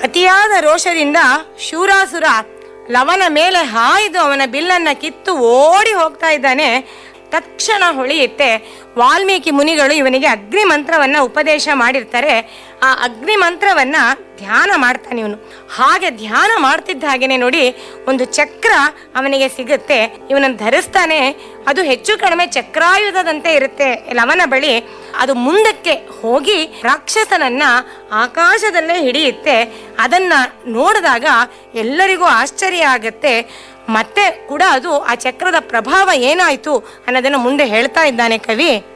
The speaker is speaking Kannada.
ಅತಿಯಾದ ರೋಷದಿಂದ ಶೂರಾಸುರ ಲವನ ಮೇಲೆ ಹಾಯ್ದು ಅವನ ಬಿಲ್ಲನ್ನ ಕಿತ್ತು ಓಡಿ ಹೋಗ್ತಾ ಇದ್ದಾನೆ ತಕ್ಷಣ ಹೊಳೆಯುತ್ತೆ ವಾಲ್ಮೀಕಿ ಮುನಿಗಳು ಇವನಿಗೆ ಅಗ್ನಿ ಮಂತ್ರವನ್ನ ಉಪದೇಶ ಮಾಡಿರ್ತಾರೆ ಆ ಅಗ್ನಿ ಮಂತ್ರವನ್ನ ಧ್ಯಾನ ಮಾಡ್ತಾನೆ ಇವನು ಹಾಗೆ ಧ್ಯಾನ ಮಾಡ್ತಿದ್ದ ಹಾಗೇನೆ ನೋಡಿ ಒಂದು ಚಕ್ರ ಅವನಿಗೆ ಸಿಗುತ್ತೆ ಇವನನ್ನು ಧರಿಸ್ತಾನೆ ಅದು ಹೆಚ್ಚು ಕಡಿಮೆ ಚಕ್ರಾಯುಧದಂತೆ ಇರುತ್ತೆ ಲವನ ಬಳಿ ಅದು ಮುಂದಕ್ಕೆ ಹೋಗಿ ರಾಕ್ಷಸನನ್ನ ಆಕಾಶದಲ್ಲೇ ಹಿಡಿಯುತ್ತೆ ಅದನ್ನ ನೋಡಿದಾಗ ಎಲ್ಲರಿಗೂ ಆಶ್ಚರ್ಯ ಆಗತ್ತೆ ಮತ್ತೆ ಕೂಡ ಅದು ಆ ಚಕ್ರದ ಪ್ರಭಾವ ಏನಾಯ್ತು ಅನ್ನೋದನ್ನ ಮುಂದೆ ಹೇಳ್ತಾ ಇದ್ದಾನೆ ಕವಿ